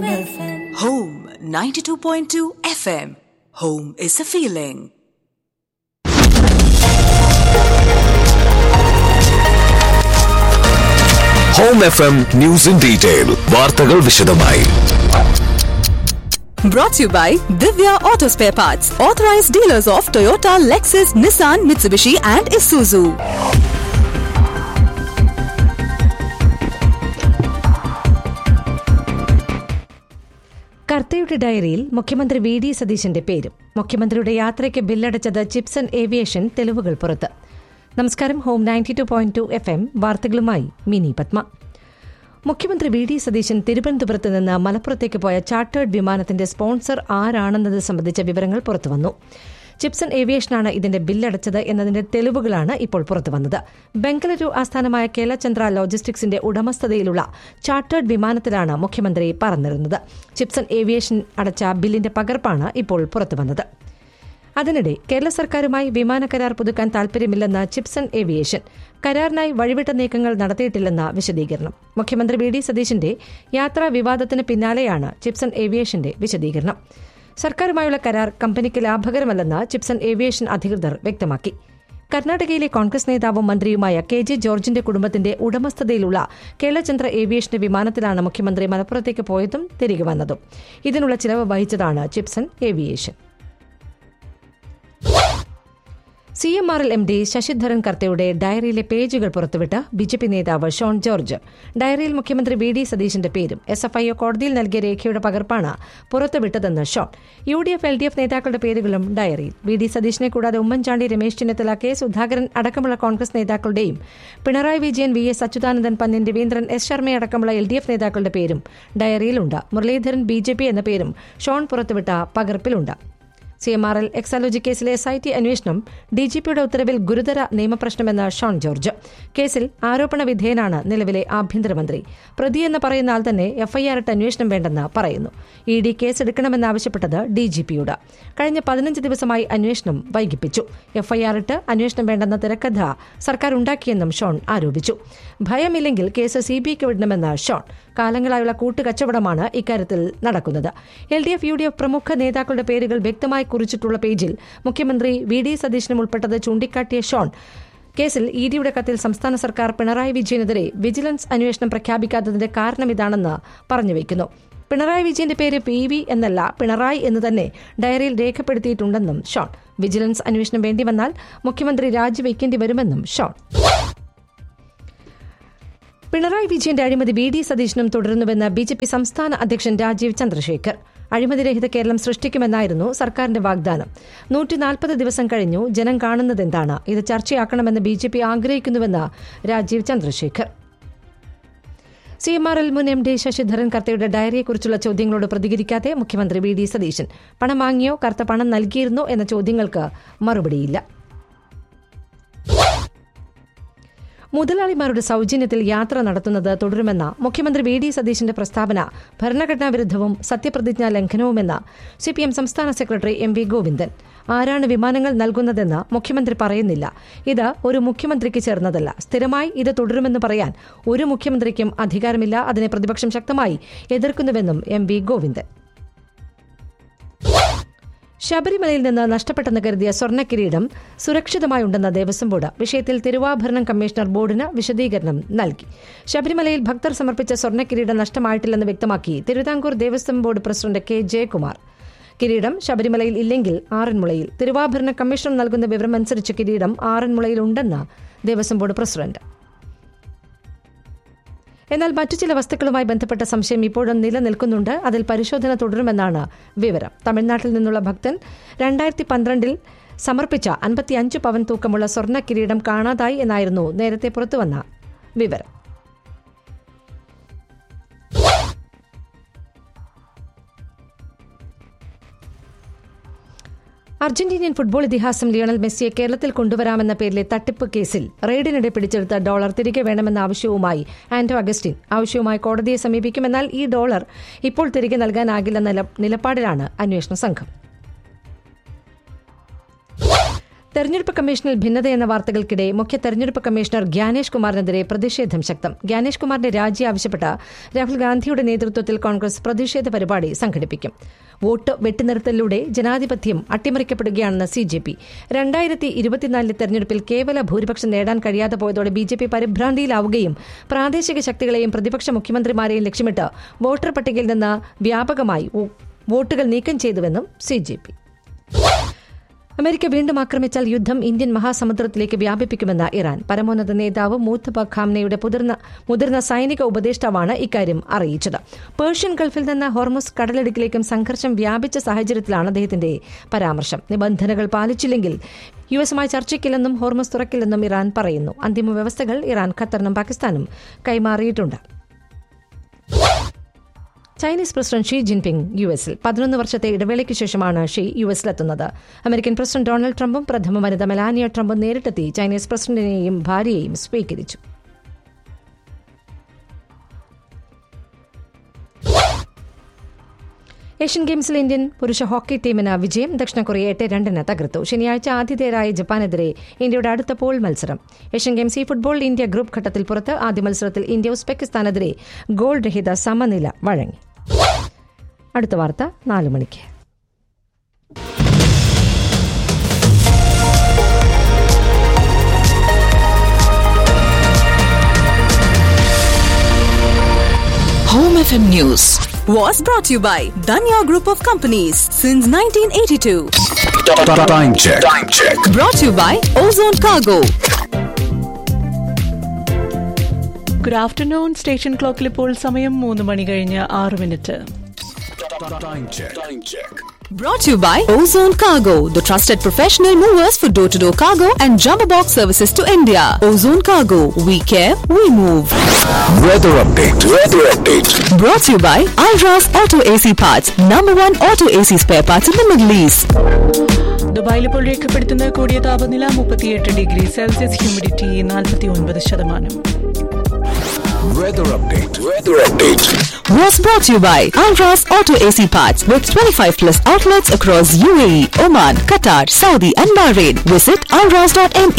Home FM. Home 92.2 FM. Home is a feeling. Home F M news in detail വാർത്തകൾ വിശദമായി Brought to you by Divya Auto Spare Parts, authorized dealers of Toyota, Lexus, Nissan, Mitsubishi, and Isuzu. കർത്തയുടെ ഡയറിയിൽ മുഖ്യമന്ത്രി V D സതീശന്റെ പേരും മുഖ്യമന്ത്രിയുടെ യാത്രയ്ക്ക് ബില്ലടച്ചത് Chipsan aviation തെളിവുകൾ പുറത്ത് നമസ്കാരം home ninety two point two FM എം വാർത്തകളുമായി മിനി പത്മ മുഖ്യമന്ത്രി വി ഡി സതീശൻ തിരുവനന്തപുരത്ത് നിന്ന് മലപ്പുറത്തേക്ക് പോയ ചാർട്ടേഡ് വിമാനത്തിന്റെ സ്പോൺസർ ആരാണെന്നത് സംബന്ധിച്ച വിവരങ്ങൾ പുറത്തുവന്നു ചിപ്സൺ ഏവിയേഷനാണ് ഇതിന്റെ ബില്ലടച്ചത് എന്നതിന്റെ തെളിവുകളാണ് ഇപ്പോൾ പുറത്തുവന്നത് ബംഗളൂരു ആസ്ഥാനമായ കേലചന്ദ്ര ലോജിസ്റ്റിക്സിന്റെ ഉടമസ്ഥതയിലുള്ള ചാർട്ടേഡ് വിമാനത്തിലാണ് മുഖ്യമന്ത്രി പറന്നിരുന്നത് ചിപ്സൺ ഏവിയേഷൻ അടച്ച ബില്ലിന്റെ പകർപ്പാണ് ഇപ്പോൾ പുറത്തുവന്നത് അതിനിടെ കേരള സർക്കാരുമായി വിമാന കരാർ പുതുക്കാൻ താൽപര്യമില്ലെന്ന് ചിപ്സൺ ഏവിയേഷൻ കരാറിനായി വഴിവിട്ട നീക്കങ്ങൾ നടത്തിയിട്ടില്ലെന്ന വിശദീകരണം മുഖ്യമന്ത്രി വി ഡി സതീശന്റെ യാത്രാ വിവാദത്തിന് പിന്നാലെയാണ് ചിപ്സൺ ഏവിയേഷന്റെ വിശദീകരണം സർക്കാരുമായുള്ള കരാർ കമ്പനിക്ക് ലാഭകരമല്ലെന്ന് ചിപ്സൺ ഏവിയേഷൻ അധികൃതർ വ്യക്തമാക്കി കർണാടകയിലെ കോൺഗ്രസ് നേതാവും മന്ത്രിയുമായ കെ ജെ ജോർജിന്റെ കുടുംബത്തിന്റെ ഉടമസ്ഥതയിലുള്ള കേരളചന്ദ്ര ഏവിയേഷന്റെ വിമാനത്തിലാണ് മുഖ്യമന്ത്രി മലപ്പുറത്തേക്ക് പോയതും തിരികെ വന്നതും ഇതിനുള്ള ചിലവ് വഹിച്ചതാണ് Chipsan aviation C M R L M D Sasidharan കർത്തയുടെ ഡയറിയിലെ പേജുകൾ പുറത്തുവിട്ട ബി ജെ പി നേതാവ് ഷോൺ ജോർജ് ഡയറിയിൽ മുഖ്യമന്ത്രി വി ഡി സതീശന്റെ പേരും എസ് എഫ് ഐ ഒ കോടതിയിൽ നൽകിയ രേഖയുടെ പകർപ്പാണ് പുറത്തുവിട്ടതെന്ന് Shone U D F L D F നേതാക്കളുടെ പേരുകളും ഡയറിയിൽ വി ഡി സതീശനെ കൂടാതെ ഉമ്മൻചാണ്ടി രമേശ് ചെന്നിത്തല കെ സുധാകരൻ അടക്കമുള്ള കോൺഗ്രസ് നേതാക്കളുടെയും Pinarayi Vijayan V S Achuthanandan Pannyan Raveendran S ശർമ്മയടക്കമുള്ള എൽ ഡി എഫ് നേതാക്കളുടെ പേരും ഡയറിയിലുണ്ട് മുരളീധരൻ ബി ജെ പി എന്ന പേരും ഷോൺ പുറത്തുവിട്ട പകർപ്പിലുണ്ട് C M R L Exalogic കേസിലെ എസ് ഐ ടി അന്വേഷണം ഡി ജി പിയുടെ ഉത്തരവിൽ ഗുരുതര നിയമപ്രശ്നമെന്ന് ഷോൺ ജോർജ് കേസിൽ ആരോപണ വിധേയനാണ് നിലവിലെ ആഭ്യന്തരമന്ത്രി പ്രതിയെന്ന് പറയുന്ന ആൾ തന്നെ എഫ്ഐആർ ഇട്ട് അന്വേഷണം വേണ്ടെന്ന് പറയുന്നു ഇ ഡി കേസെടുക്കണമെന്നാവശ്യപ്പെട്ടത് ഡി ജി പിയോട് കഴിഞ്ഞ പതിനഞ്ച് ദിവസമായി അന്വേഷണം വൈകിപ്പിച്ചു എഫ്ഐആർ ഇട്ട് അന്വേഷണം വേണ്ടെന്ന തിരക്കഥ സർക്കാർ ഉണ്ടാക്കിയെന്നും ഷോൺ ആരോപിച്ചു ഭയമില്ലെങ്കിൽ കേസ് സി ബി ഐക്ക് വിടണമെന്ന് ഷോൺ കാലങ്ങളായുള്ള കൂട്ടുകച്ചവടമാണ് ഇക്കാര്യത്തിൽ നടക്കുന്നത് L D F U D F പ്രമുഖ നേതാക്കളുടെ പേരുകൾ വ്യക്തമായി കുറിച്ചിട്ടുള്ള പേജിൽ മുഖ്യമന്ത്രി വി ഡി സതീശനും ഉൾപ്പെട്ടത് ചൂണ്ടിക്കാട്ടിയ ഷോൺ കേസിൽ ഇ ഡിയുടെ കത്തിൽ സംസ്ഥാന സർക്കാർ പിണറായി വിജയനെതിരെ വിജിലൻസ് അന്വേഷണം പ്രഖ്യാപിക്കാത്തതിന്റെ കാരണം ഇതാണെന്ന് പറഞ്ഞുവെക്കുന്നു പിണറായി വിജയന്റെ പേര് പി വി എന്നല്ല പിണറായി എന്ന് തന്നെ ഡയറിയിൽ രേഖപ്പെടുത്തിയിട്ടുണ്ടെന്നും ഷോൺ വിജിലൻസ് അന്വേഷണം വേണ്ടിവന്നാൽ മുഖ്യമന്ത്രി രാജിവെക്കേണ്ടി വരുമെന്നും ഷോൺ പിണറായി വിജയന്റെ അഴിമതി വി ഡി സതീശനും തുടരുന്നുവെന്ന് ബി ജെ പി സംസ്ഥാന അധ്യക്ഷൻ രാജീവ് ചന്ദ്രശേഖർ അഴിമതിരഹിത കേരളം സൃഷ്ടിക്കുമെന്നായിരുന്നു സർക്കാരിന്റെ വാഗ്ദാനം നൂറ്റി നാൽപ്പത് ദിവസം കഴിഞ്ഞു ജനം കാണുന്നതെന്താണ് ഇത് ചർച്ചയാക്കണമെന്ന് ബി ജെ പി ആഗ്രഹിക്കുന്നുവെന്ന് Rajeev Chandrasekhar C M R L മുൻ എം ഡി ശശിധരൻ കർത്തയുടെ ഡയറിയെക്കുറിച്ചുള്ള ചോദ്യങ്ങളോട് പ്രതികരിക്കാതെ മുഖ്യമന്ത്രി വി ഡി സതീശൻ പണം വാങ്ങിയോ കർത്ത പണം നൽകിയിരുന്നോ എന്ന ചോദ്യങ്ങൾക്ക് മറുപടിയില്ല മുതലാളിമാരുടെ സൌജന്യത്തിൽ യാത്ര നടത്തുന്നത് തുടരുമെന്ന മുഖ്യമന്ത്രി വി ഡി സതീശന്റെ പ്രസ്താവന ഭരണഘടനാ വിരുദ്ധവും സത്യപ്രതിജ്ഞാ ലംഘനവുമെന്ന് സിപിഎം സംസ്ഥാന സെക്രട്ടറി എം വി ഗോവിന്ദൻ ആരാണ് വിമാനങ്ങൾ നൽകുന്നതെന്ന് മുഖ്യമന്ത്രി പറയുന്നില്ല ഇത് ഒരു മുഖ്യമന്ത്രിക്ക് ചേർന്നതല്ല സ്ഥിരമായി ഇത് തുടരുമെന്ന് പറയാൻ ഒരു മുഖ്യമന്ത്രിക്കും അധികാരമില്ല അതിനെ പ്രതിപക്ഷം ശക്തമായി എതിർക്കുന്നുവെന്നും എം വി ഗോവിന്ദൻ ശബരിമലയിൽ നിന്ന് നഷ്ടപ്പെട്ടെന്ന് കരുതിയ സ്വർണ്ണക്കിരീടം സുരക്ഷിതമായുണ്ടെന്ന ദേവസ്വം ബോർഡ് വിഷയത്തിൽ തിരുവാഭരണം കമ്മീഷണർ ബോർഡിന് വിശദീകരണം നൽകി ശബരിമലയിൽ ഭക്തർ സമർപ്പിച്ച സ്വർണ്ണക്കിരീടം നഷ്ടമായിട്ടില്ലെന്ന് വ്യക്തമാക്കി Thiruvithamkoor Devaswom board president K Jayakumar കിരീടം ശബരിമലയിൽ ഇല്ലെങ്കിൽ ആറന്മുളയിൽ തിരുവാഭരണ കമ്മീഷണർ നൽകുന്ന വിവരമനുസരിച്ച് കിരീടം ആറന്മുളയിൽ ഉണ്ടെന്ന് ദേവസ്വം ബോർഡ് പ്രസിഡന്റ് എന്നാൽ മറ്റു ചില വസ്തുക്കളുമായി ബന്ധപ്പെട്ട സംശയം ഇപ്പോഴും നിലനിൽക്കുന്നുണ്ട് അതിൽ പരിശോധന തുടരുമെന്നാണ് വിവരം തമിഴ്നാട്ടിൽ നിന്നുള്ള ഭക്തൻ രണ്ടായിരത്തി പന്ത്രണ്ടിൽ സമർപ്പിച്ച അൻപത്തിയഞ്ച് പവൻ തൂക്കമുള്ള സ്വർണ്ണ കിരീടം കാണാതായി എന്നായിരുന്നു നേരത്തെ പുറത്തുവന്ന വിവരം അർജന്റീനിയൻ ഫുട്ബോൾ ഇതിഹാസം ലിയണൽ മെസ്സിയെ കേരളത്തിൽ കൊണ്ടുവരാമെന്ന പേരിലെ തട്ടിപ്പ് കേസിൽ റെയ്ഡിനിടെ പിടിച്ചെടുത്ത ഡോളർ തിരികെ വേണമെന്ന ആവശ്യവുമായി ആന്റോ അഗസ്റ്റിൻ ആവശ്യവുമായി കോടതിയെ സമീപിക്കുമെന്നാൽ ഈ ഡോളർ ഇപ്പോൾ തിരികെ നൽകാനാകില്ലെന്ന നില- നിലപാടിലാണ് അന്വേഷണ സംഘം തെരഞ്ഞെടുപ്പ് കമ്മീഷനിൽ ഭിന്നത എന്ന വാർത്തകൾക്കിടെ മുഖ്യ തെരഞ്ഞെടുപ്പ് കമ്മീഷണർ ഗ്യാനേഷ് കുമാറിനെതിരെ പ്രതിഷേധം ശക്തം ഗ്യാനേഷ് കുമാറിന്റെ രാജി ആവശ്യപ്പെട്ട രാഹുൽ ഗാന്ധിയുടെ നേതൃത്വത്തിൽ കോൺഗ്രസ് പ്രതിഷേധ പരിപാടി സംഘടിപ്പിക്കും വോട്ട് വെട്ടിനിർത്തലിലൂടെ ജനാധിപത്യം അട്ടിമറിക്കപ്പെടുകയാണെന്ന് സി ജെ പി രണ്ടായിരത്തി ഇരുപത്തിനാലിലെ തെരഞ്ഞെടുപ്പിൽ കേവല ഭൂരിപക്ഷം നേടാൻ കഴിയാതെ പോയതോടെ ബി ജെ പി പരിഭ്രാന്തിയിലാവുകയും പ്രാദേശിക ശക്തികളെയും പ്രതിപക്ഷ മുഖ്യമന്ത്രിമാരെയും ലക്ഷ്യമിട്ട് വോട്ടർ പട്ടികയിൽ നിന്ന് വ്യാപകമായി വോട്ടുകൾ നീക്കം ചെയ്തുവെന്നും സി ജെ പി അമേരിക്ക വീണ്ടും ആക്രമിച്ചാൽ യുദ്ധം ഇന്ത്യൻ മഹാസമുദ്രത്തിലേക്ക് വ്യാപിപ്പിക്കുമെന്ന് ഇറാൻ പരമോന്നത നേതാവ് മൂത്തബ ഖാംനയുടെ മുതിർന്ന മുതിർന്ന സൈനിക ഉപദേഷ്ടാവാണ് ഇക്കാര്യം അറിയിച്ചത് പേർഷ്യൻ ഗൾഫിൽ നിന്ന് ഹോർമുസ് കടലിടുക്കിലേക്കും സംഘർഷം വ്യാപിച്ച സാഹചര്യത്തിലാണ് അദ്ദേഹത്തിന്റെ പരാമർശം നിബന്ധനകൾ പാലിച്ചില്ലെങ്കിൽ യു എസുമായി ചർച്ചയ്ക്കില്ലെന്നും ഹോർമുസ് തുറക്കില്ലെന്നും ഇറാൻ പറയുന്നു അന്തിമ വ്യവസ്ഥകൾ ഇറാൻ ഖത്തറിനും പാകിസ്ഥാനും കൈമാറിയിട്ടുണ്ട് Chinese president Xi Jinping U എസിൽ പതിനൊന്ന് വർഷത്തെ ഇടവേളയ്ക്ക് ശേഷമാണ് ഷീ യു എസിലെത്തുന്നത് അമേരിക്കൻ പ്രസിഡന്റ് ഡൊണാൾഡ് ട്രംപും പ്രഥമ വനിത മെലാനിയ ട്രംപും നേരിട്ടെത്തി ചൈനീസ് പ്രസിഡന്റിനെയും ഭാര്യയെയും സ്വീകരിച്ചു ഏഷ്യൻ ഗെയിംസിൽ ഇന്ത്യൻ പുരുഷ ഹോക്കി ടീമിന് വിജയം ദക്ഷിണ കൊറിയ എട്ട് രണ്ടിന് തകർത്തു ശനിയാഴ്ച ആതിഥേയരായ ജപ്പാനെതിരെ ഇന്ത്യയുടെ അടുത്ത പോൾ മത്സരം ഏഷ്യൻ ഗെയിംസ് ഈ ഫുട്ബോൾ ഇന്ത്യ ഗ്രൂപ്പ് ഘട്ടത്തിൽ പുറത്ത് ആദ്യ മത്സരത്തിൽ ഇന്ത്യ ഉസ്ബെക്കിസ്ഥാനെതിരെ ഗോൾ രഹിത സമനില വഴങ്ങി അടുത്ത വാർത്ത നാല് മണിക്ക് Home FM News was brought to you by Danya Group of Companies since 1982. Time check. Time check. Brought to you by Ozone Cargo. Good afternoon station ക്ലോക്കിൽ ഇപ്പോൾ സമയം മൂന്ന് മണി കഴിഞ്ഞ് ആറ് minute Time check. Time check. Brought to you by Ozone Cargo, the trusted professional movers for door to door cargo and jumbo box services to India. Ozone Cargo, we care, we move. Weather update. Weather update. Brought to you by Alras Auto AC Parts, number one auto AC spare parts in the Middle East. ദുബായിൽ ഇപ്പോൾ രേഖപ്പെടുത്തുന്ന കൂടിയ താപനില മുപ്പത്തിയെട്ട് degree Celsius humidity നാൽപ്പത്തി ഒൻപത് ശതമാനം Weather update. Weather update. Was brought to you by Alras Auto AC Parts with 25 plus outlets across UAE, Oman, Qatar, Saudi, and Bahrain. Visit alras.me